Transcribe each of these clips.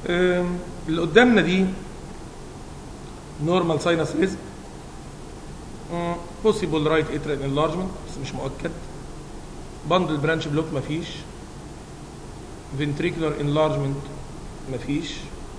أم، اللي قدامنا دي نورمال ساينس ريزم بوسيبل رايت اترال انلارجمنت بس مش مؤكد باندل برانش بلوك مفيش ventricular enlargement مفيش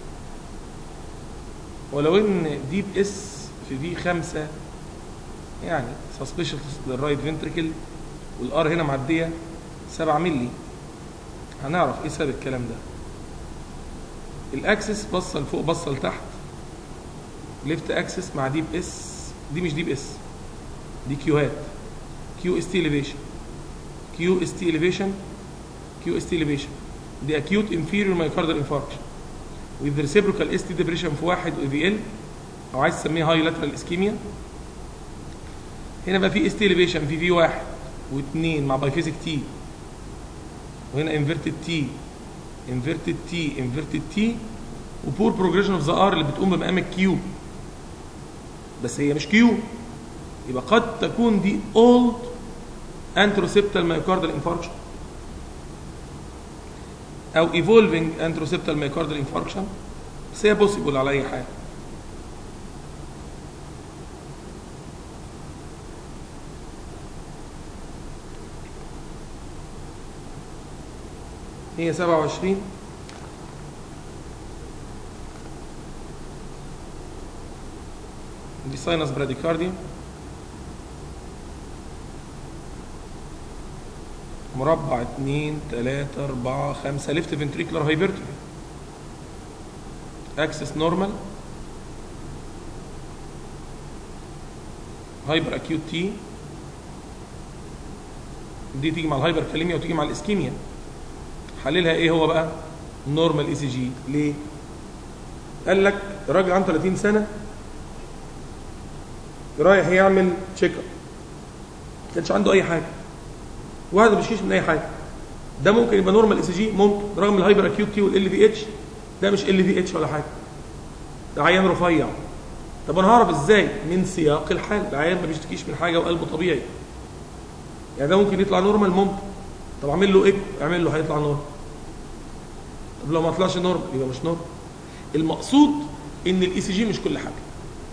ولو ان ديب اس في في 5 يعني سسبشن للرايت فنتريكل والار هنا معديه 7 مللي هنعرف ايه سبب الكلام ده الاكسس بصه لفوق بصه لتحت ليفت اكسس مع ديب اس دي مش ديب اس دي كيوهات كيو اس تي اليفيشن كيو اس تي اليفيشن كيو اس تي اليفيشن دي اكيوت انفيريور مايوكاردال انفاركشن with reciprocal ST depression في واحد و VL او عايز تسميه هاي لاترال اسكيميا هنا بقى في ST elevation في في واحد واثنين مع بايفيزيك تي وهنا انفيرتد تي انفيرتد تي انفيرتد تي وبور بروجريشن اوف ذا ار اللي بتقوم بمقام الكيو بس هي مش كيو يبقى قد تكون دي اولد انتروسيبتال مايوكاردال انفاركشن او evolving انتروسيبتال مايوكاردال انفاركشن بس هي بوسيبل على اي حال هي 27 دي ساينس براديكارديا مربع 2 3 4 5 ليفت فنتريكولار هايبرتروفي اكسس نورمال هايبر اكيوت تي دي تيجي مع الهايبر كاليميا وتيجي مع الاسكيميا حللها ايه هو بقى نورمال اي سي جي ليه قال لك راجل عنده 30 سنه رايح يعمل تشيك اب ما كانش عنده اي حاجه واحد ما بيشكيش من اي حاجه ده ممكن يبقى نورمال اي سي جي ممكن رغم الهايبر اكيوت تي والال في اتش ده مش ال في اتش ولا حاجه ده عيان رفيع طب انا هعرف ازاي من سياق الحال العيان ما بيشتكيش من حاجه وقلبه طبيعي يعني ده ممكن يطلع نورمال ممكن طب اعمل له ايه اعمل له هيطلع نورمال طب لو ما طلعش نورمال يبقى مش نورمال المقصود ان الاي سي جي مش كل حاجه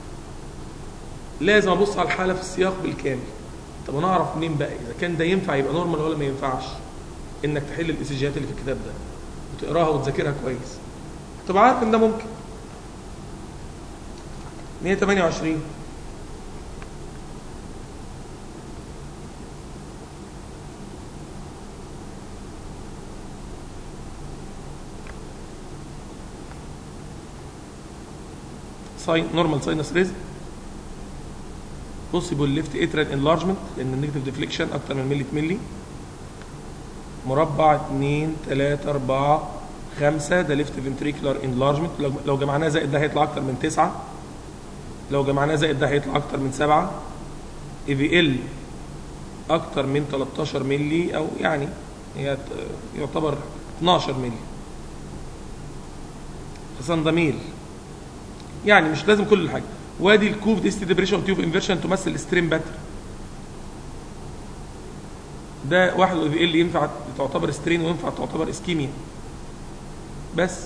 لازم ابص على الحاله في السياق بالكامل طب انا اعرف منين بقى اذا كان ده ينفع يبقى نورمال ولا ما ينفعش انك تحل الاي سي جيات اللي في الكتاب ده وتقراها وتذاكرها كويس تبقى عارف ان ده ممكن 128 ساين نورمال ساينس ريزم بوسيبل ليفت اترال انلارجمنت لان النيجاتيف ديفليكشن اكتر من ملي ملي مربع 2 3 4 5 ده ليفت فنتريكولار انلارجمنت لو لو جمعناه زائد ده هيطلع اكتر من 9 لو جمعناه زائد ده هيطلع اكتر من 7 اي في ال اكتر من 13 ملي او يعني هي ت- يعتبر 12 ملي خاصة ده ميل يعني مش لازم كل حاجه وادي الكوف ديستي ديبريشن تيوب انفيرشن تمثل ستريم باتر ده واحد اي ال ينفع تعتبر سترين وينفع تعتبر اسكيميا بس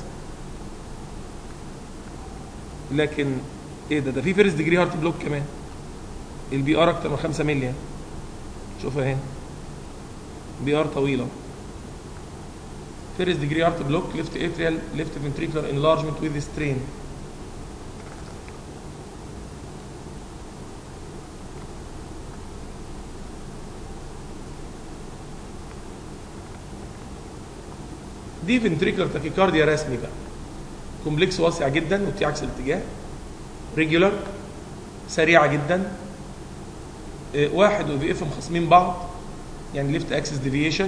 لكن ايه ده ده في فيرست ديجري هارت بلوك كمان البي ار اكتر من 5 مللي يعني. شوفها هنا بي ار طويله فيرست ديجري هارت بلوك ليفت اتريال ليفت فنتريكولار انلارجمنت وذ سترين دي فنتريكولار تاكيكارديا رسمي بقى كومبلكس واسع جدا وبتي عكس الاتجاه ريجولار سريعه جدا آه، واحد وفي اف مخاصمين بعض يعني ليفت اكسس ديفيشن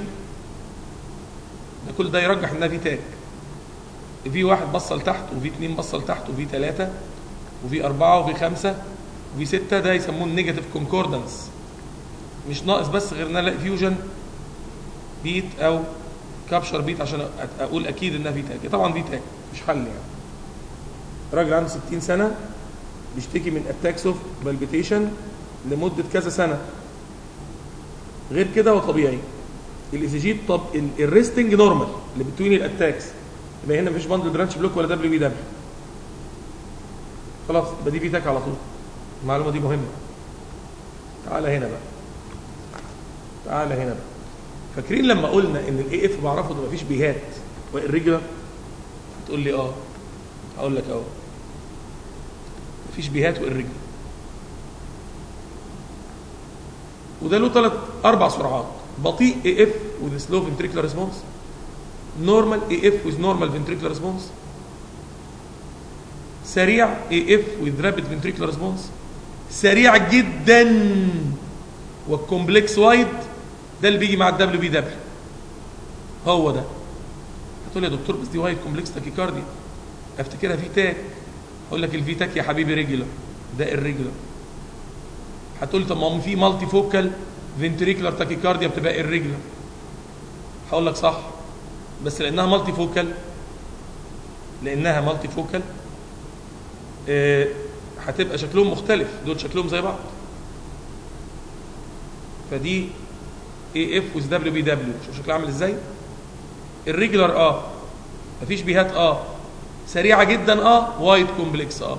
ده كل ده يرجح انها في تاج في واحد بصه لتحت وفي اثنين بصه لتحت وفي ثلاثه وفي اربعه وفي خمسه وفي سته ده يسموه النيجاتيف كونكوردنس مش ناقص بس غير ان انا الاقي فيوجن بيت او كابشر بيت عشان أ- اقول اكيد انها في تاج طبعا في تاج مش حل يعني راجل عنده 60 سنه بيشتكي من اتاكس اوف بالبيتيشن لمده كذا سنه غير كده هو طبيعي الاي سي جي طب الريستنج نورمال اللي بتوين الاتاكس يبقى هنا مفيش باندل برانش بلوك ولا دبليو بي دبليو خلاص يبقى دي فيتاك على طول المعلومه دي مهمه تعالى هنا بقى تعالى هنا بقى فاكرين لما قلنا ان الاي اف بعرفه ده مفيش بيهات والريجولار تقول لي اه هقول لك اهو مفيش بيهات والريجولار وده له ثلاث اربع سرعات بطيء اي اف with slow ventricular response normal AF with normal ventricular response سريع AF with rapid ventricular response سريع جدا والكومبلكس وايد ده اللي بيجي مع الدبليو بي دبليو هو ده هتقول يا دكتور بس دي وايد كومبلكس تاكيكارديا افتكرها في تاك اقول لك الفي تاك يا حبيبي ريجولار ده الريجولار هتقول طب ما هو في مالتي فوكال فنتريكولار تاكيكارديا بتبقى الريجولار هقول لك صح بس لانها مالتي فوكال لانها مالتي فوكال آه، هتبقى شكلهم مختلف دول شكلهم زي بعض فدي اي اف وز دبليو بي دبليو شوف شكلها عامل ازاي الريجولار اه مفيش بيهات اه سريعه جدا اه وايد كومبلكس اه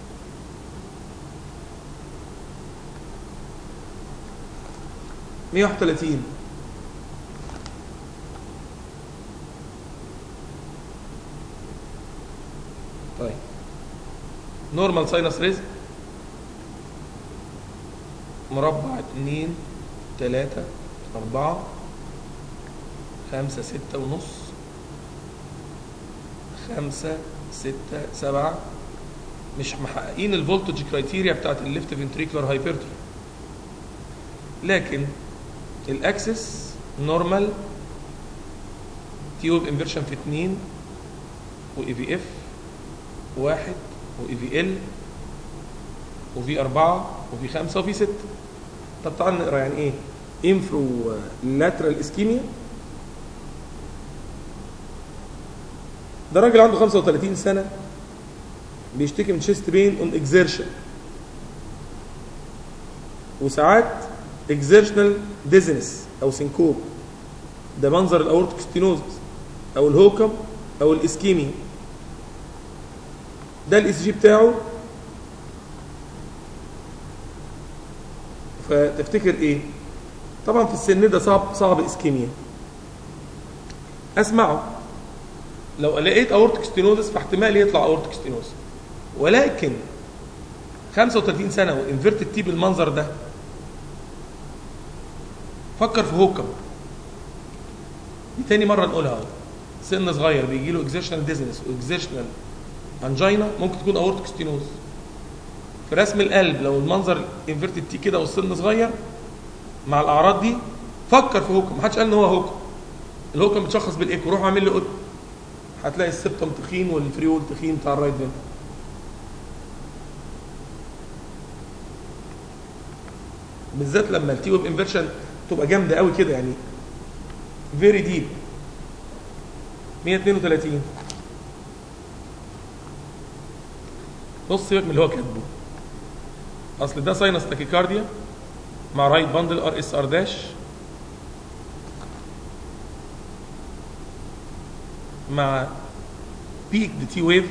مية واحد وتلاتين طيب نورمال ساينس ريزك مربع اتنين تلاتة أربعة خمسة ستة ونص خمسة ستة سبعة مش محققين الفولتج كرايتيريا بتاعت الليفت فنتريكولار هايبرتروفي لكن الاكسس نورمال تيوب انفيرشن في اتنين واي في اف واحد واي في ال وفي أربعة وفي خمسة وفي ستة طب تعال نقرا يعني ايه انفرو لاترال اسكيميا ده راجل عنده 35 سنة بيشتكي من شيست بين اون اكزيرشن وساعات اكزيرشنال ديزنس او سينكوب ده منظر الاورتيك ستينوزس او الهوكم او الاسكيميا ده الاي سي جي بتاعه فتفتكر ايه طبعا في السن ده صعب صعب اسكيميا اسمعه لو لقيت اورتيك ستينوزس فاحتمال يطلع اورتيك ستينوزس ولكن 35 سنه وانفيرتد تي بالمنظر ده فكر في هوكم دي تاني مره نقولها اهو سن صغير بيجي له اكزيشنال ديزنس واكزيشنال انجينا ممكن تكون اورتيك ستينوز في رسم القلب لو المنظر انفيرتد تي كده والسن صغير مع الاعراض دي فكر في هوكم محدش قال ان هو هوكم الهوكم بتشخص بالايكو روح اعمل لي قد هتلاقي السبتم تخين والفريول تخين بتاع الرايت فين بالذات لما التي ويب انفيرشن تبقى جامده قوي كده يعني فيري ديب 132 بص سيبك من اللي هو كاتبه اصل ده ساينس تاكيكارديا مع رايت باندل ار اس ار داش مع بيك دي تي ويف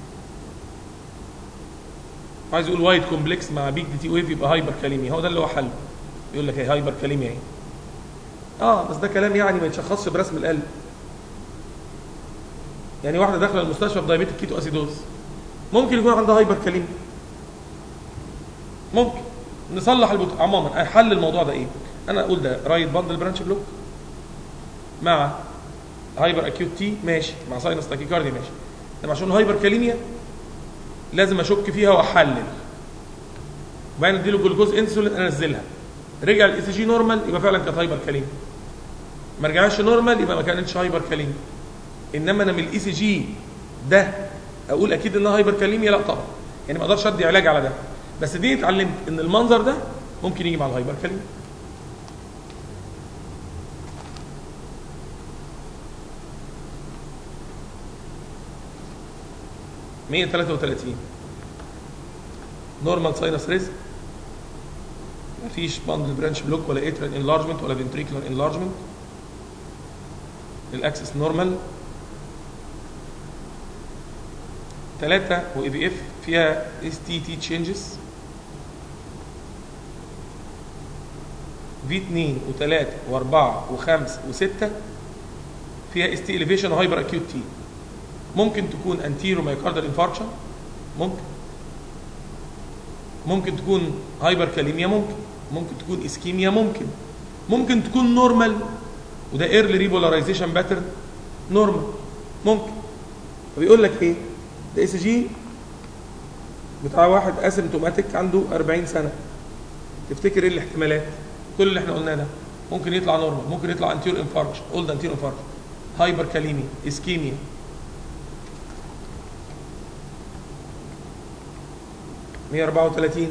عايز يقول وايد كومبلكس مع بيك دي تي ويف يبقى هايبر كاليميا هو ده اللي هو حله يقول لك هي هايبر كاليميا اهي اه بس ده كلام يعني ما يتشخصش برسم القلب يعني واحده داخله المستشفى بدايبيتك كيتو اسيدوز ممكن يكون عندها هايبر كاليميا ممكن نصلح البط... عموما حل الموضوع ده ايه انا اقول ده رايت باندل برانش بلوك مع هايبر اكيوت تي ماشي مع ساينس تاكيكارديا ماشي انما عشان هايبر كاليميا لازم اشك فيها واحلل وبعدين اديله جلوكوز انسولين انزلها رجع الاي سي جي نورمال يبقى فعلا كانت هايبر كاليميا ما رجعش نورمال يبقى ما كانتش هايبر كاليميا انما انا من الاي سي جي ده اقول اكيد انها هايبر كاليميا لا طبعا يعني ما اقدرش ادي علاج على ده بس دي اتعلمت ان المنظر ده ممكن يجي مع الهايبر كاليميا مية تلاتة وتلاتين نورمال ساينس ريزك مفيش باندل برانش بلوك ولا اترال انلارجمنت ولا فنتريكولار انلارجمنت الاكسس نورمال 3 واي في اف فيها اس تي تي تشينجز في 2 و3 و4 و5 و6 فيها اس تي اليفيشن وهايبر اكيوت تي ممكن تكون انتيرو مايكاردال انفاركشن ممكن ممكن تكون هايبر كاليميا ممكن ممكن تكون اسكيميا ممكن ممكن تكون نورمال وده ايرلي ريبولاريزيشن باترن نورمال ممكن فبيقول لك ايه ده اس جي بتاع واحد اسيمتوماتيك عنده 40 سنه تفتكر ايه الاحتمالات كل اللي احنا قلناه ده ممكن يطلع نورمال ممكن يطلع انتيرو انفاركشن اولد انتيرو انفاركشن هايبر كاليميا اسكيميا مية أربعة وثلاثين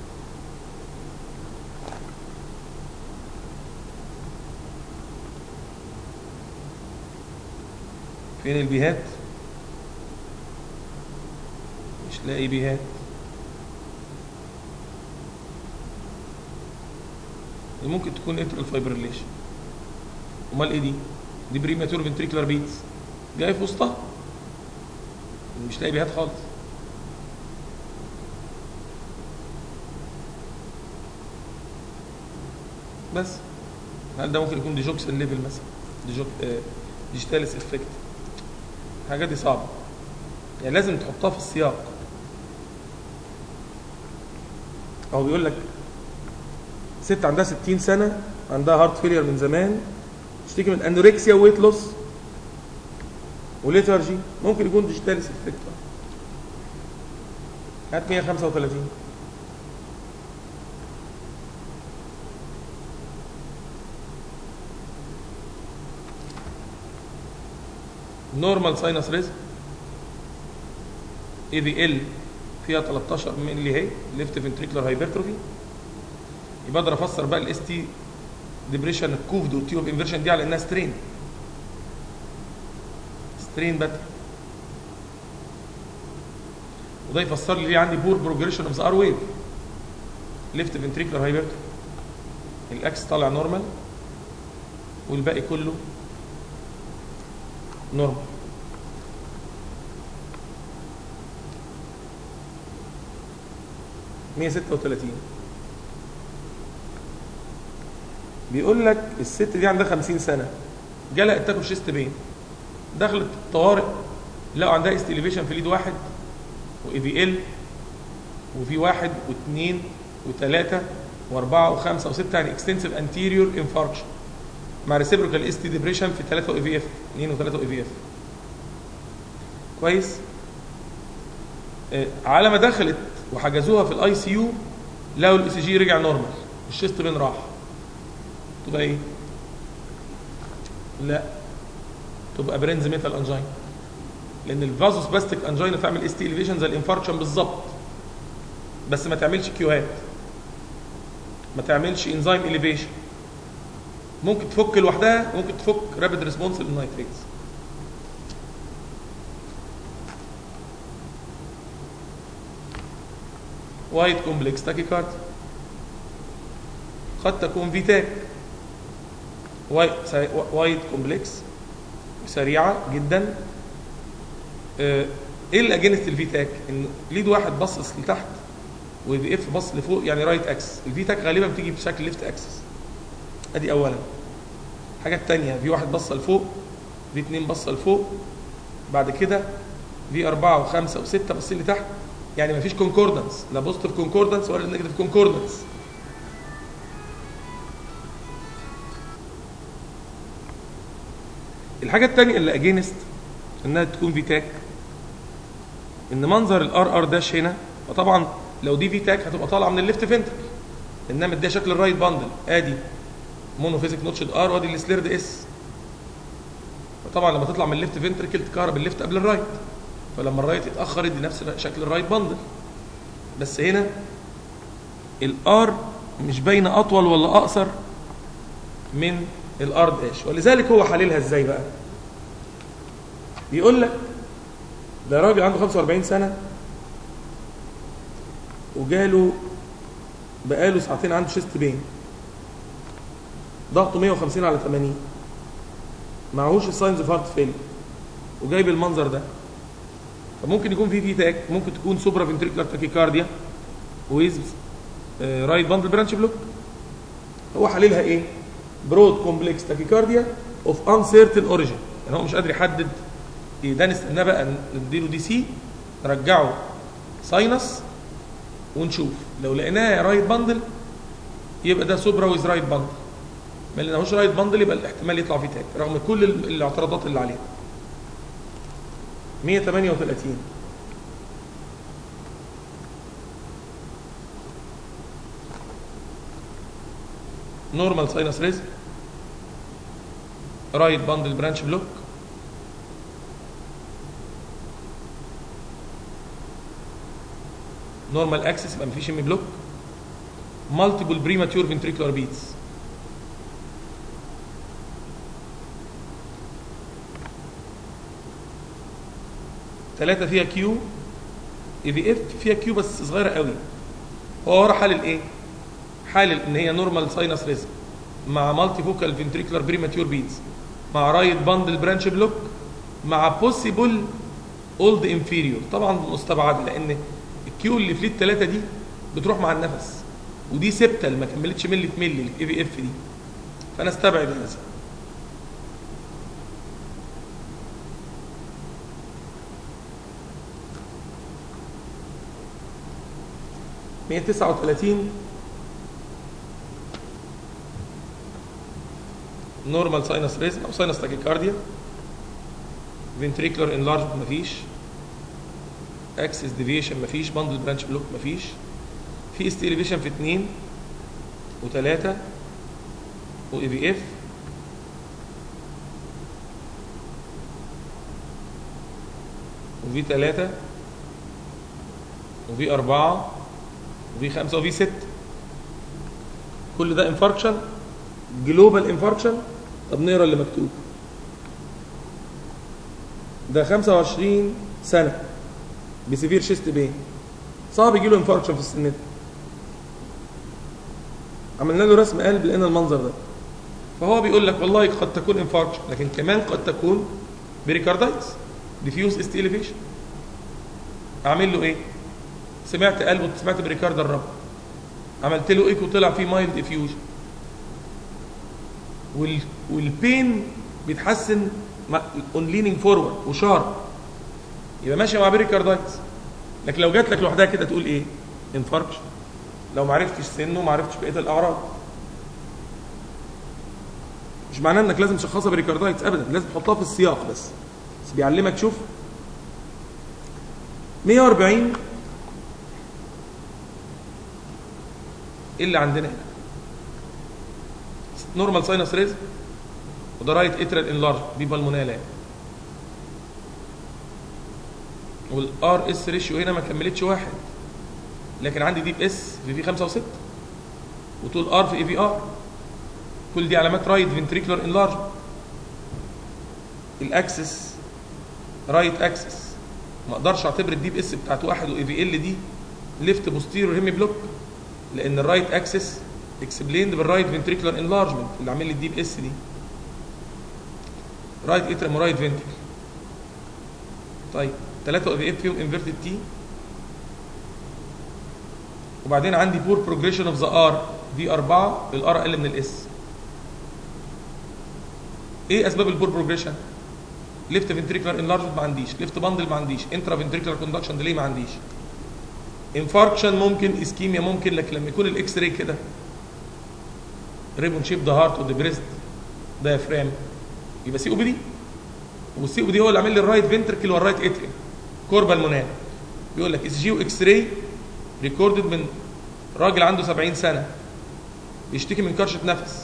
فين البيهات مش لاقي بيهات دي ممكن تكون اترال فايبريليشن امال ايه دي دي بريماتور فنتريكولار بيتس جاي في وسطها مش لاقي بيهات خالص بس هل ده ممكن يكون ديجوكسن ليفل مثلا ديجوك آه ديجيتاليس افكت الحاجات دي صعبه يعني لازم تحطها في السياق هو بيقول لك ست عندها 60 سنه عندها هارت فيلير من زمان تشتكي من انوركسيا وويت لوس وليترجي ممكن يكون ديجيتاليس افكت هات 135 نورمال ساينس ريزم اي في ال فيها 13 ملي هي ليفت فنتريكولار هايبرتروفي يبقى اقدر افسر بقى الاس تي ديبريشن الكوفد والتيوب انفيرشن دي على انها سترين سترين باتر وده يفسر لي ليه عندي بور بروجريشن اوف ذا ار ويف ليفت فنتريكولار هايبرتروفي الاكس طالع نورمال والباقي كله نورمال مية ستة وتلاتين بيقول لك الست دي عندها خمسين سنة جالها اتاكو شيست بين دخلت الطوارئ لقوا عندها استيليفيشن في اليد واحد واي في ال وفي واحد واثنين وثلاثة واربعة وخمسة وستة يعني اكستنسيف انتيريور انفاركشن مع ريسيبروكال اس تي ديبريشن في 3 اي في اف 2 و3 اي في اف كويس آه على ما دخلت وحجزوها في الاي سي يو لقوا الاي سي جي رجع نورمال الشيست بين راح تبقى ايه لا تبقى برينز ميتال انجين لان الفازوس باستيك انجين تعمل اس تي اليفيشن زي الانفاركشن بالظبط بس ما تعملش كيوهات ما تعملش انزيم اليفيشن ممكن تفك لوحدها ممكن تفك رابيد ريسبونس للنايتريتس وايت كومبلكس تاكيكارد قد تكون فيتاك وايت كومبلكس سريعه جدا ايه اللي اجينست الفيتاك ان ليد واحد باصص لتحت وبي اف باص لفوق يعني رايت اكس الفيتاك غالبا بتيجي بشكل ليفت اكسس ادي اولا الحاجه الثانيه في واحد بصه لفوق في اثنين بصه لفوق بعد كده في أربعة وخمسة وستة باصين لتحت يعني مفيش كونكوردنس لا بوزيتيف كونكوردنس ولا نيجاتيف كونكوردنس الحاجة الثانية اللي اجينست انها تكون فيتاك ان منظر الار ار داش هنا وطبعا لو دي فيتاك هتبقى طالعه من الليفت فنتركل انها مديها شكل الرايت باندل ادي مونوفيزيك نوتشد ار وادي السليرد اس فطبعا لما تطلع من الليفت فنتركل تكهرب الليفت قبل الرايت فلما الرايت يتاخر يدي نفس شكل الرايت باندل بس هنا الار مش باينه اطول ولا اقصر من الار داش ولذلك هو حللها ازاي بقى بيقول لك ده راجل عنده 45 سنه وجاله بقاله ساعتين عنده شيست بين ضغطه 150 على 80 معهوش الساينز اوف هارت فيل وجايب المنظر ده فممكن يكون في في تاك ممكن تكون سوبرا فنتريكولار تاكيكارديا ويز رايت باندل برانش بلوك هو حللها ايه؟ برود كومبلكس تاكيكارديا اوف انسيرتن اوريجين يعني هو مش قادر يحدد ايه ده نستناه بقى نديله دي سي نرجعه ساينس ونشوف لو لقيناه رايت باندل يبقى ده سوبرا ويز رايت باندل ما لقيناهوش رايت باندل يبقى الاحتمال يطلع فيه تاك رغم كل ال- الاعتراضات اللي عليها 138 نورمال ساينس ريزم رايت باندل برانش بلوك نورمال اكسس يبقى مفيش ام بلوك مالتيبل بريماتيور فنتريكولار بيتس ثلاثة فيها كيو اي في اف فيها كيو بس صغيرة قوي هو ورا حالل ايه؟ حالل ان هي نورمال ساينس ريزم مع مالتي فوكال فنتريكولار بريماتيور بيتس مع رايت باندل برانش بلوك مع بوسيبل اولد انفيريور طبعا مستبعد لان الكيو اللي في ليد ثلاثة دي بتروح مع النفس ودي سبتال ما كملتش ملي في ملي الاي في اف دي فانا استبعد هذا مية تسعة وثلاثين نورمال ساينس ريزم او ساينس تاكيكارديا فنتريكولار انلارجمنت مفيش اكسس ديفيشن مفيش باندل برانش بلوك مفيش في است اليفيشن في اثنين وثلاثة واي في اف وفي ثلاثة وفي أربعة وفي خمسة وفي ستة كل ده انفاركشن جلوبال انفاركشن طب نقرا اللي مكتوب ده 25 سنة بسيفير شيست بين صعب يجي له انفاركشن في السن ده عملنا له رسم قلب لقينا المنظر ده فهو بيقول لك والله قد تكون انفاركشن لكن كمان قد تكون بريكاردايتس ديفيوز است اليفيشن اعمل له ايه سمعت قلبه سمعت بريكارد الرب عملت له ايكو طلع فيه مايلد افيوجن وال والبين بيتحسن اون ليننج فورورد وشارب يبقى ماشي مع بريكاردايتس لكن لو جات لك لوحدها كده تقول ايه انفاركشن لو ما عرفتش سنه ما عرفتش بقيه الاعراض مش معناه انك لازم تشخصها بريكاردايتس ابدا لازم تحطها في السياق بس بس بيعلمك شوف 140 ايه اللي عندنا هنا نورمال ساينس ريز وده رايت اترال انلارج دي بالمونالا يعني والار اس ريشيو هنا ما كملتش واحد لكن عندي دي اس في في 5 و6 وطول ار في اي في ار كل دي علامات رايت فنتريكولار انلارج الاكسس رايت اكسس ما اقدرش اعتبر الدي بي اس بتاعت واحد واي في ال دي ليفت بوستيريور هيمي بلوك لان الرايت اكسس اكسبليند بالرايت فنتريكولار انلارجمنت اللي عامل لي الدي بي اس دي رايت اترم ورايت فنتريكل طيب ثلاثة اي اف فيهم انفيرتد تي وبعدين عندي بور بروجريشن اوف ذا ار دي 4 الار اقل من الاس ايه اسباب البور بروجريشن ليفت فنتريكولار انلارجمنت ما عنديش ليفت باندل ما عنديش انترا فنتريكولار كوندكشن ديلي ما عنديش انفاركشن ممكن اسكيميا ممكن لكن لما يكون الاكس راي كده ريبون شيب ذا هارت وديبريست دايفرام يبقى سي او بي دي والسي او بي دي هو اللي عامل لي الرايت فنتركل والرايت اتريم كوربا المونال بيقول لك اس جي واكس راي ريكوردد من راجل عنده 70 سنه بيشتكي من كرشه نفس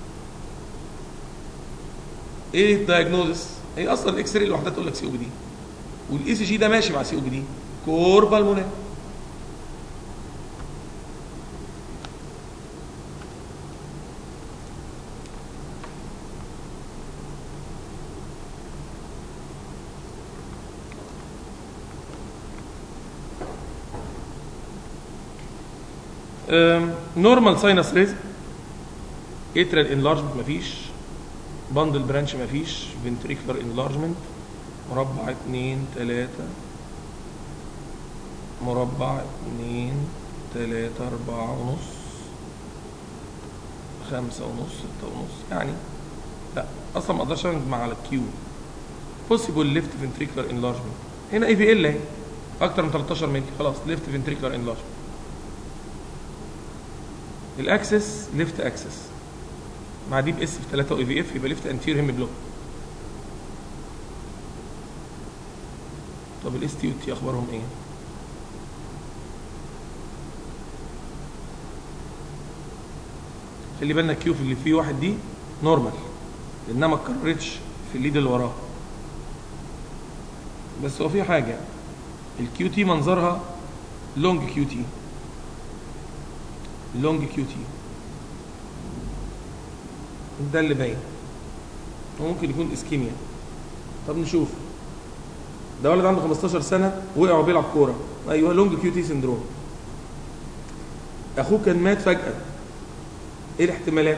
ايه الدايجنوزس هي اصلا الاكس راي لوحدها تقول لك سي او بي دي والاي سي جي ده ماشي مع سي او بي دي كوربا المونال نورمال ساينس ريز اترال انلارجمنت مفيش باندل برانش مفيش فنتريكولار انلارجمنت مربع 2 3 مربع اتنين تلاتة أربعة ونص خمسة ونص ستة ونص يعني لا أصلا ما أقدرش أجمع على الكيو possible left ventricular enlargement هنا اي في ال اهي أكتر من 13 مللي خلاص left ventricular enlargement الأكسس left axis مع دي باس في 3 واي في اف يبقى left anterior hem block طب الاس تي والتي اخبارهم ايه؟ خلي بالنا الكيو في اللي فيه واحد دي نورمال لانها ما اتكررتش في الليد اللي وراه بس هو في حاجه الكيو تي منظرها لونج كيو تي لونج كيو تي ده اللي باين وممكن يكون اسكيميا طب نشوف ده ولد عنده 15 سنه وقع وبيلعب كوره ايوه لونج كيو تي سندروم اخوه كان مات فجاه ايه الاحتمالات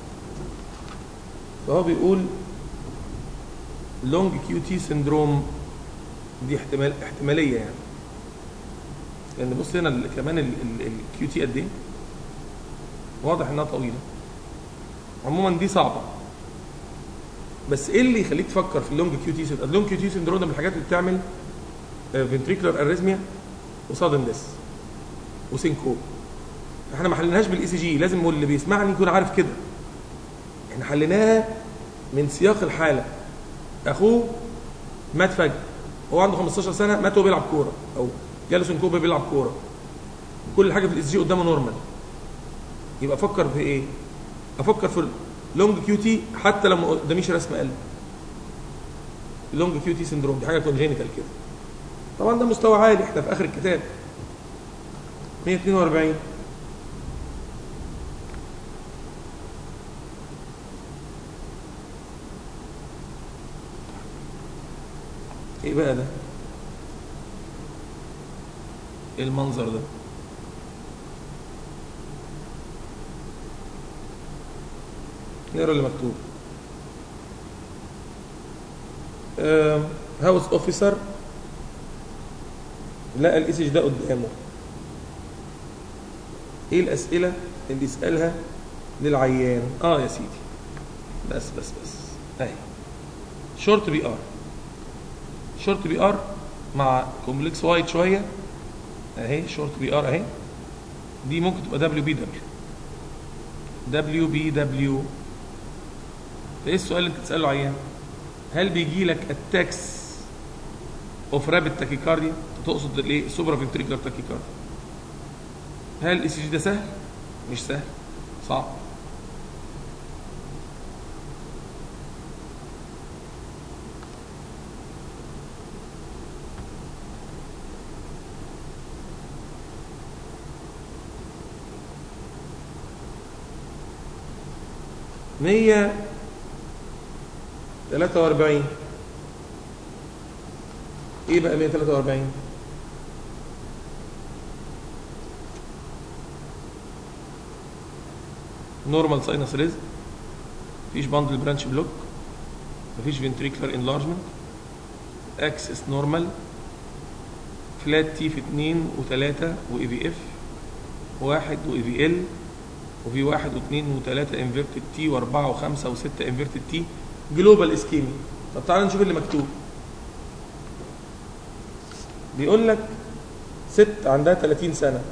فهو بيقول لونج كيو تي سندروم دي احتمال احتماليه يعني لان بص هنا ال- كمان الكيو تي قد ايه واضح انها طويله عموما دي صعبه بس ايه اللي يخليك تفكر في اللونج كيو تي سندروم اللونج كيو تي سندروم ده من الحاجات اللي بتعمل فنتريكولار اريزميا وصادن ديس وسينكوب احنا ما حليناهاش بالاي سي جي لازم اللي بيسمعني يكون عارف كده احنا حليناها من سياق الحاله اخوه مات فجاه هو عنده 15 سنه مات وهو بيلعب كوره او جاله سينكوب وهو بيلعب كوره كل حاجه في الاس جي قدامه نورمال يبقى افكر في ايه افكر في لونج كيو تي حتى لو ما قداميش رسم قلب لونج كيو تي سندروم دي حاجه كونجينيتال كده طبعا ده مستوى عالي احنا في اخر الكتاب 142 ايه بقى ده ايه المنظر ده نقرا اللي مكتوب هاوس اوفيسر لقى الاي سي ده قدامه ايه الاسئله اللي يسالها للعيان اه يا سيدي بس بس بس اهي شورت بي ار شورت بي ار مع كومبلكس وايد شويه اهي شورت بي ار اهي دي ممكن تبقى دبليو بي دبليو دبليو بي دبليو ايه السؤال اللي انت تساله عيان هل بيجي لك اتاكس اوف رابid تاكيكارديا تقصد الايه سوبرا فنتريكولار تاكيكارديا هل الاي سي جي ده سهل مش سهل صعب مية تلاتة وأربعين إيه بقى مية تلاتة وأربعين نورمال ساينس ريز مفيش باندل برانش بلوك مفيش فنتريكولار انلارجمنت اكسس نورمال فلات تي في 2 و3 واي في اف واحد واي في ال وفي واحد واثنين وثلاثة انفيرتد تي واربعة وخمسة وستة انفيرتد تي جلوبال اسكيمي طب تعالى نشوف اللي مكتوب بيقول لك ست عندها 30 سنة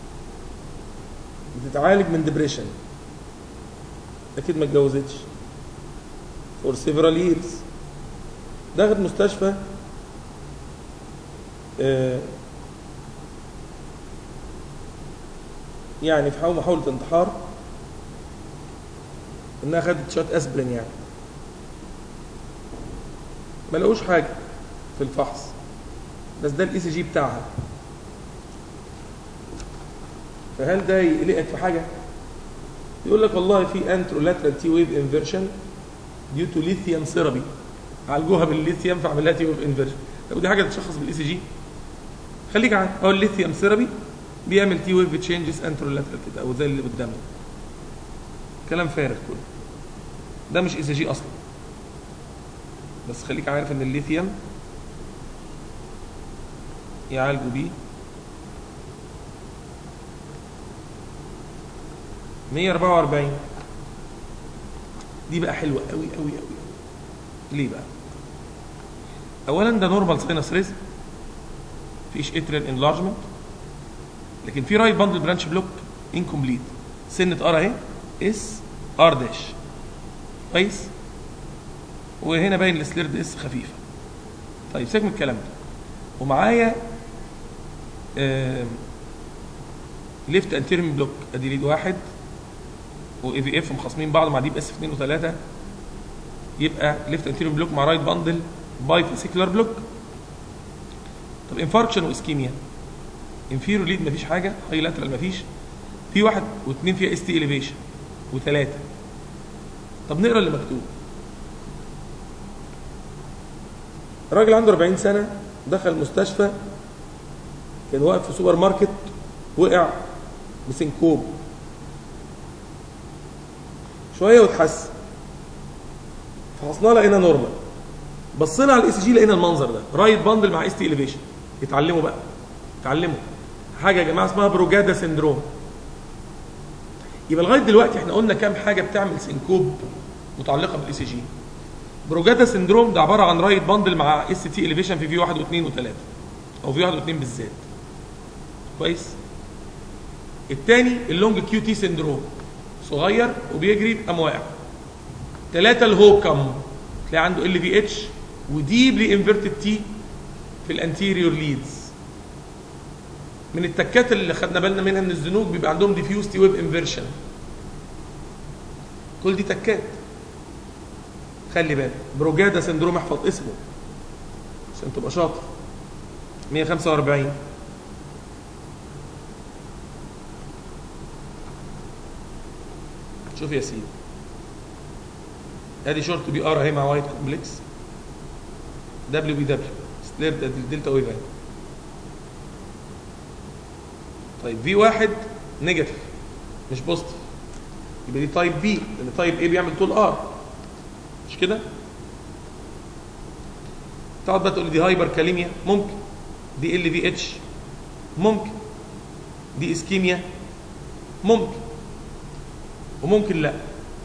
بتتعالج من ديبريشن اكيد ما اتجوزتش فور سيفرال ييرز دخلت مستشفى آه يعني في حاول محاولة انتحار انها خدت شوية اسبرين يعني ما لقوش حاجة في الفحص بس ده الاي سي جي بتاعها فهل ده يقلقك في حاجة؟ يقول لك والله في انترولاترال تي ويف انفيرشن ديو تو ليثيوم ثيرابي عالجوها بالليثيوم فعمل لها تي ويف انفيرشن طب دي حاجه تتشخص بالاي سي جي خليك عارف هو الليثيوم ثيرابي بيعمل تي ويف تشينجز انترولاترال كده او زي اللي قدامنا كلام فارغ كله ده مش اي سي جي اصلا بس خليك عارف ان الليثيوم يعالجوا بيه 144 دي بقى حلوه قوي قوي قوي ليه بقى اولا ده نورمال ساينس ريزم فيش اتريال انلارجمنت لكن في رايت باندل برانش بلوك انكمبليت سنه ار اهي اس ار داش كويس وهنا باين السليرد اس خفيفه طيب سيبك من الكلام ده ومعايا ليفت انتيريم بلوك ادي ليد واحد واي في اف مخاصمين بعض مع دي باس في 2 و3 يبقى ليفت انتيريم بلوك مع رايت باندل باي فاسيكولار بلوك طب انفاركشن واسكيميا انفيرو ليد مفيش حاجه هاي لاترال مفيش في واحد واثنين فيها اس تي اليفيشن وثلاثه طب نقرا اللي مكتوب راجل عنده 40 سنه دخل المستشفى كان واقف في سوبر ماركت وقع بسنكوب شويه واتحسن فحصنا لقينا نورمال بصينا على الاي سي جي لقينا المنظر ده رايت باندل مع اس تي اليفيشن اتعلموا بقى اتعلموا حاجه يا جماعه اسمها بروجادا سندروم يبقى لغايه دلوقتي احنا قلنا كام حاجه بتعمل سنكوب متعلقه بالاي سي جي بروجادا سندروم ده عباره عن رايت باندل مع اس تي اليفيشن في في 1 و2 و3 او في 1 و2 بالذات كويس الثاني اللونج كيو تي سندروم صغير وبيجري قام واقع ثلاثة الهوكم تلاقي عنده ال في اتش وديبلي انفيرتد تي في الانتيريور ليدز من التكات اللي خدنا بالنا منها من الزنوج بيبقى عندهم ديفيوز تي ويف انفيرشن كل دي تكات خلي بالك بروجادا سندروم احفظ اسمه عشان تبقى شاطر 145 شوف يا سيدي ادي شورت بي ار اهي مع وايت كومبلكس دبليو بي دبليو سليرد ادي الدلتا ويف اهي طيب في واحد نيجاتيف مش بوزيتيف يبقى دي تايب بي لان تايب اي بيعمل طول ار مش كده؟ تقعد بقى تقول لي دي هايبر كاليميا ممكن دي ال في اتش ممكن دي اسكيميا ممكن وممكن لا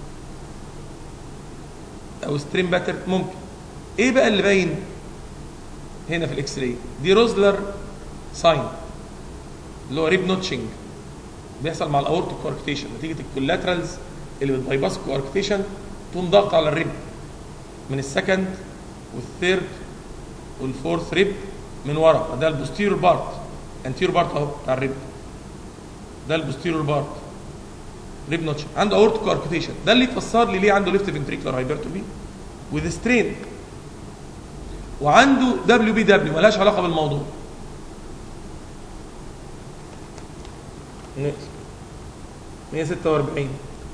او ستريم باتر ممكن ايه بقى اللي باين هنا في الاكس راي دي روزلر ساين اللي هو ريب نوتشنج بيحصل مع الاورتو كواركتيشن نتيجه الكولاترالز اللي بتبايباس الكواركتيشن تقوم ضغط على الريب من السكند والثيرد والفورث ريب من ورا ده البوستيرور بارت انتيرور بارت اهو بتاع الريب ده البوستيرور بارت ريب نوتش عنده اورتو كواركتيشن ده اللي يفسر لي ليه عنده ليفت فنتريكولار هايبرتروفي وذ سترين وعنده دبليو بي دبليو ملهاش علاقه بالموضوع نقص 146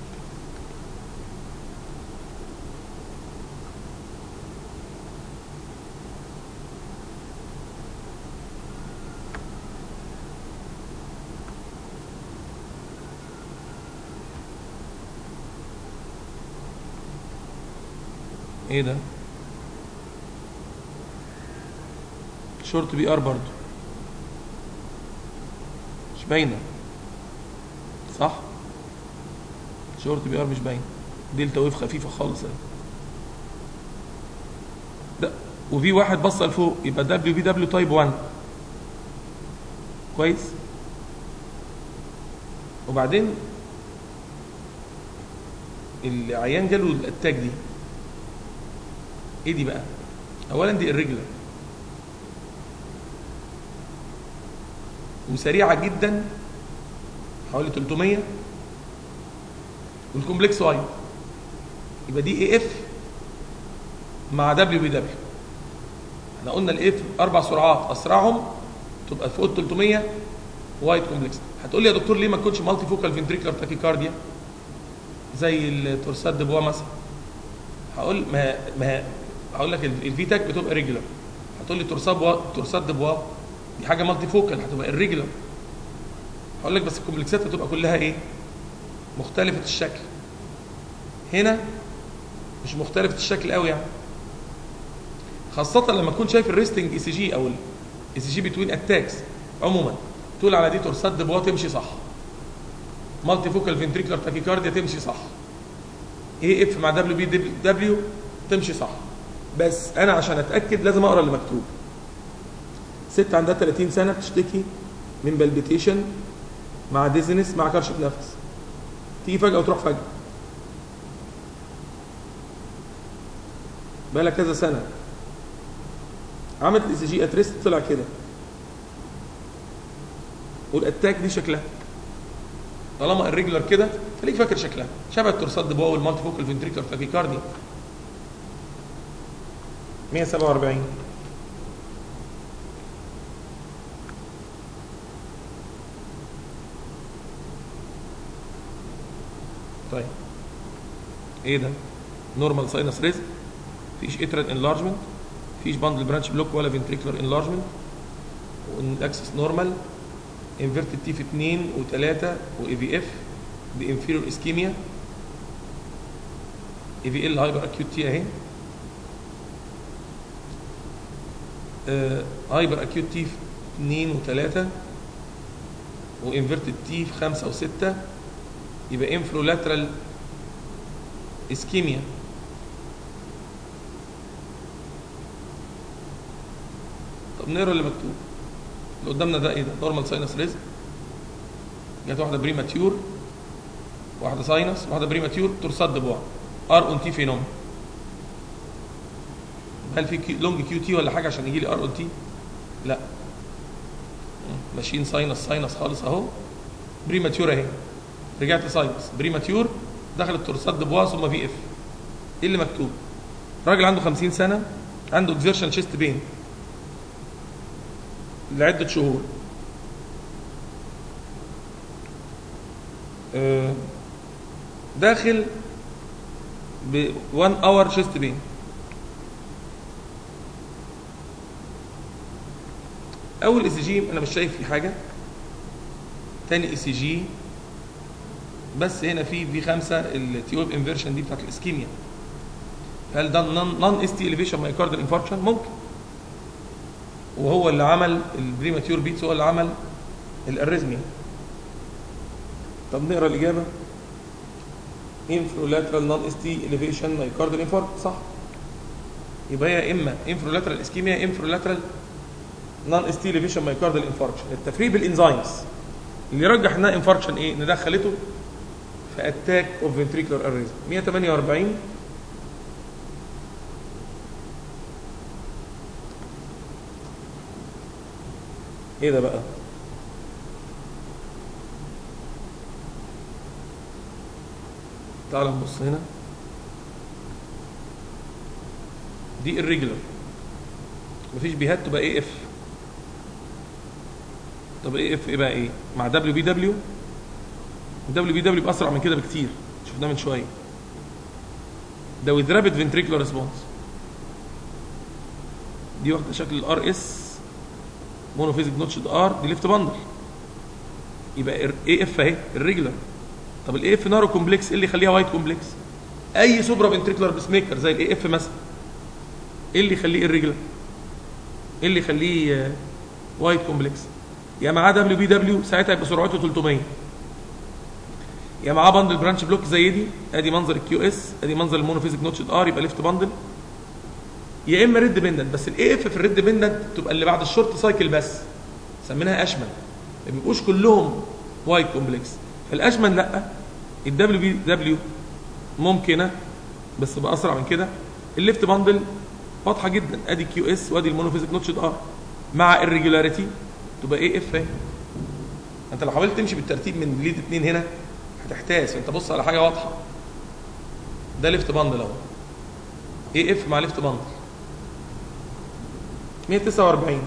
ايه ده شورت بي ار برضو مش باينه صح شورت بي ار مش باين دلتا ويف خفيفه خالص اهي ده وفي واحد بص لفوق يبقى دبليو بي دبليو تايب 1 كويس وبعدين العيان جاله الاتاك دي ايه دي بقى اولا دي الرجله وسريعه جدا حوالي 300 والكومبلكس وايد يبقى دي اي اف مع دبليو بي دبليو احنا قلنا الاف اربع سرعات اسرعهم تبقى فوق 300 وايد كومبلكس هتقول لي يا دكتور ليه ما تكونش مالتي فوكال فنتريكولار تاكيكارديا زي التورسات دبوا مثلا هقول ما ما هقول لك الفيتاك بتبقى ريجولار هتقول لي تورسات تورسات دبوا دي حاجه مالتي فوكال هتبقى الريجولار هقول لك بس الكومبلكسات هتبقى كلها ايه مختلفه الشكل هنا مش مختلفه الشكل قوي يعني خاصه لما تكون شايف الريستنج اي سي جي او الاي سي جي بتوين اتاكس عموما تقول على دي تورسات دبوا تمشي صح مالتي فوكال فنتريكولار تاكيكارديا تمشي صح اي اف مع دبليو بي دبليو تمشي صح بس انا عشان اتاكد لازم اقرا اللي مكتوب ست عندها 30 سنه بتشتكي من بلبيتيشن مع ديزنس مع كرشه نفس تيجي فجاه وتروح فجاه بقالها كذا سنه عملت الاي سي جي اتريست طلع كده والاتاك دي شكلها طالما الريجولار كده خليك فاكر شكلها شبه الترسات دبوا والمالتي فوكال فنتريكولار تاكيكاردي 147 طيب ايه ده نورمال ساينس ريزم مفيش اترال انلارجمنت مفيش باندل برانش بلوك ولا فنتريكولار انلارجمنت والاكسس نورمال انفيرتد تي في 2 و3 واي في اف بانفيريور اسكيميا اي في ال هايبر اكيوت تي اهي هايبر اكيوت تي في 2 و3 وانفيرتد تي في 5 و6 يبقى انفلو لاترال اسكيميا طب نقرا اللي مكتوب اللي قدامنا ده ايه ده نورمال ساينس ريزم جت واحده بريماتيور واحده ساينس واحده بريماتيور ترصد ببعض ار اون تي فينوم هل في كي لونج كيو تي ولا حاجه عشان يجي لي ار اون تي لا ماشيين ساينس ساينس خالص اهو بريماتيور اهي رجعت ساينس بريماتيور دخلت ترصد بوا ثم في اف ايه اللي مكتوب راجل عنده 50 سنه عنده اكزيرشن شيست بين لعده شهور آه، داخل ب 1 اور شيست بين اول اي سي جي انا مش شايف فيه حاجه تاني اي سي جي بس هنا في في 5 التيوب انفيرشن دي بتاعت الاسكيميا هل ده نون اس تي اليفيشن مايكاردال انفاركشن ممكن وهو اللي عمل البريماتيور بيتس هو اللي عمل الاريزميا طب نقرا الاجابه انفرولاترال نون اس تي اليفيشن مايكاردال انفاركت صح يبقى هي اما انفرولاترال اسكيميا انفرولاترال نون اس تي اليفيشن مايكاردال انفاركشن التفريق بالانزيمز اللي يرجح انها انفاركشن ايه ان دخلته في اتاك اوف فنتريكولار اريزم 148 ايه ده بقى تعال نبص هنا دي الريجولار مفيش بيهات تبقى اي اف طب اي اف ايه بقى ايه مع دبليو بي دبليو دبليو بي دبليو اسرع من كده بكتير شفناه من شويه ده وذ رابid ventricular response دي واخده شكل الار اس مونوفيزيك نوتشد ار دي ليفت باندل يبقى اي اف اهي الريجولار طب الاي اف نارو كومبلكس ايه اللي يخليها وايت كومبلكس اي سوبرا فنتريكولار بيس ميكر زي الاي اف مثلا ايه اللي يخليه الريجولار ايه اللي يخليه وايت كومبلكس يا معاه دبليو بي دبليو ساعتها يبقى سرعته 300 يا معاه باندل برانش بلوك زي دي ادي منظر الكيو اس ادي منظر المونوفيزيك نوتشد ار يبقى ليفت باندل يا اما ريد بندنت بس الاي اف في الريد بندنت تبقى اللي بعد الشورت سايكل بس سميناها اشمل ما بيبقوش كلهم وايت كومبلكس الاشمل لا الدبليو بي دبليو ممكنه بس تبقى اسرع من كده الليفت باندل واضحه جدا ادي كيو اس وادي المونوفيزيك نوتشد ار مع الريجولاريتي تبقى ايه اف اهي انت لو حاولت تمشي بالترتيب من ليد اتنين هنا هتحتاس انت بص على حاجه واضحه ده ليفت باندل اهو اي اف مع ليفت باندل 149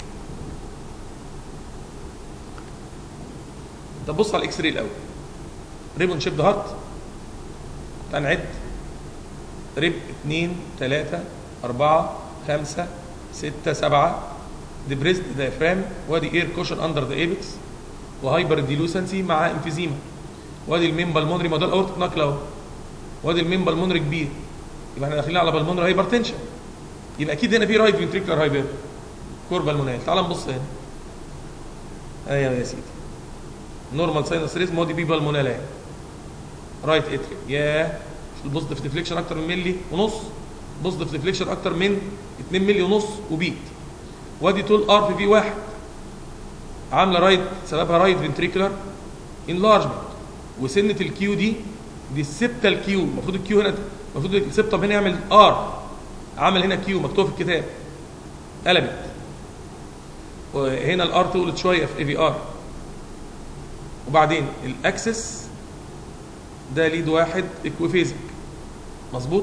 طب بص على الاكس راي الاول ريبون شيب هارت تعال نعد ريب 2 3 4 5 6 7 ديبريسد دايفرام وادي اير كوشن اندر ذا ايبكس وهايبر ديلوسنسي مع امفيزيما وادي المين بالمونري ما ده الاورتيك ناكل اهو وادي المين بالمونري كبير يبقى احنا داخلين على بالمونري هايبرتنشن يبقى اكيد هنا في رايت فنتريكولار هايبر كور بالمونال تعال نبص هنا ايوه يا سيدي 149 149 نورمال ساينس ريز مودي بي بالمونالا رايت اتريم ياه مش البوزيتيف ديفليكشن اكتر من ملي ونص بوزيتيف ديفليكشن اكتر من 2 ملي ونص وبيت وادي طول ار في في واحد عامله رايت سببها رايت فنتريكولار انلارجمنت وسنه الكيو دي دي السبتال كيو المفروض الكيو هنا المفروض السبتم هنا يعمل ار عمل هنا كيو مكتوب في الكتاب قلبت وهنا الار طولت شويه في اي في ار وبعدين الاكسس ده ليد واحد اكويفيزك مظبوط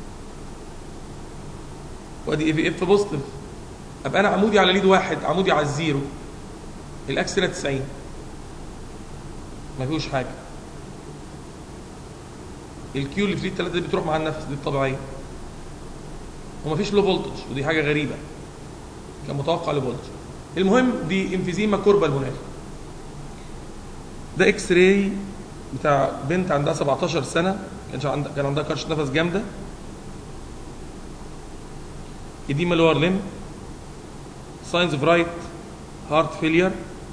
وادي اي في اف بوزيتيف ابقى انا عمودي على ليد واحد عمودي على الزيرو الاكس هنا 90 ما فيهوش حاجه الكيو اللي في ليد 3 دي بتروح مع النفس دي الطبيعيه ومفيش لو فولتج ودي حاجه غريبه كان متوقع لو فولتج المهم دي انفيزيما كوربا المنال ده اكس راي بتاع بنت عندها 17 سنه كانش عندها كان عندها كرشه نفس جامده اديما لور ليم ساينز اوف رايت هارت فيلير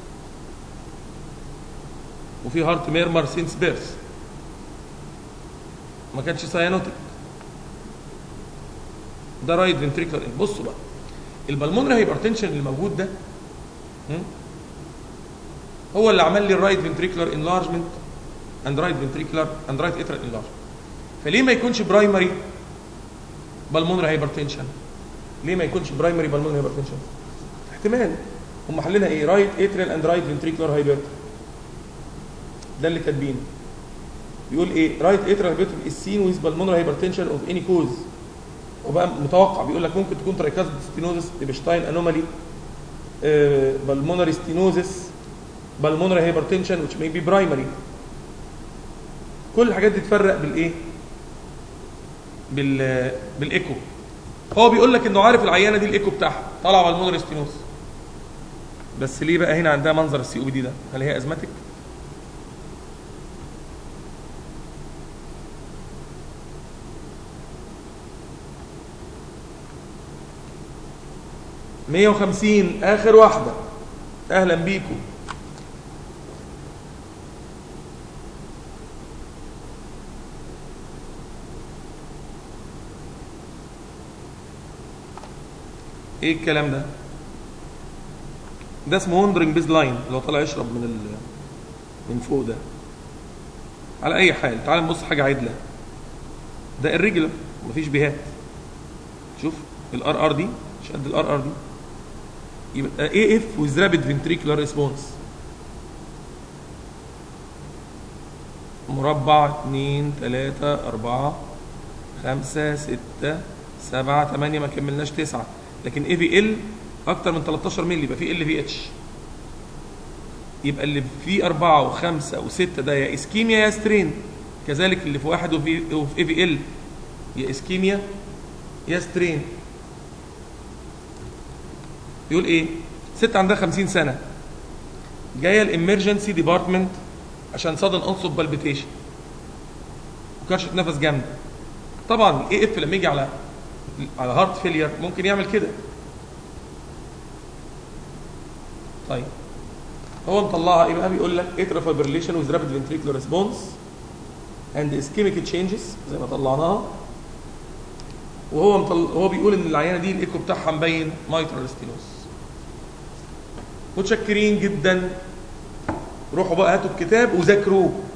وفي هارت ميرمر سينس بيرث ما كانش ساينوتيك ده رايت فنتريكولار بصوا بقى البلمونري هايبرتنشن اللي موجود ده هم؟ هو اللي عمل لي الرايت فنتريكولار انلارجمنت اند رايت فنتريكولار اند رايت اترال انلارجمنت فليه ما يكونش برايمري بالمونري هايبرتنشن ليه ما يكونش برايمري بالمونري هايبرتنشن احتمال هم حللها ايه رايت اترال اند رايت فنتريكولار هايبرتن ده اللي كاتبينه بيقول ايه رايت اترال هايبرتن is seen with pulmonary hypertension of any cause وبقى متوقع بيقول لك ممكن تكون ترايكاز ستينوزس ايبشتاين انومالي بالمونري ستينوزس بالمونري هايبرتنشن which may be primary كل الحاجات دي تفرق بالايه بال بالايكو هو بيقول لك انه عارف العيانه دي الايكو بتاعها طالعه بالمونري ستينوز بس ليه بقى هنا عندها منظر السي او بي دي ده هل هي ازماتيك مية وخمسين آخر واحدة أهلا بيكم ايه الكلام ده ده اسمه وندرنج بيز لاين اللي هو طالع يشرب من ال من فوق ده على اي حال تعال نبص حاجه عدله ده الريجولار مفيش بيهات شوف الار ار دي مش قد الار ار دي يبقى اي اف ويز رابيد فنتريكولار ريسبونس مربع 2 3 4 5 6 7 8 ما كملناش 9 لكن اي في ال اكتر من 13 مللي يبقى في ال في اتش يبقى اللي في 4 و5 و6 ده يا اسكيميا يا سترين كذلك اللي في واحد وفي وفي اي في ال يا اسكيميا يا سترين يقول ايه ست عندها 50 سنه جايه الامرجنسي ديبارتمنت عشان صدن انصب بالبيتيشن وكرشه نفس جامده طبعا الاي اف لما يجي على على هارت فيلير ممكن يعمل كده طيب هو مطلعها ايه بقى بيقول لك اترا فايبريليشن ويز رابيد فنتريكولار ريسبونس اند اسكيميك تشينجز زي ما طلعناها وهو مطل... هو بيقول ان العيانه دي الايكو بتاعها مبين مايترال ستينوس متشكرين جدا روحوا بقى هاتوا الكتاب وذاكروه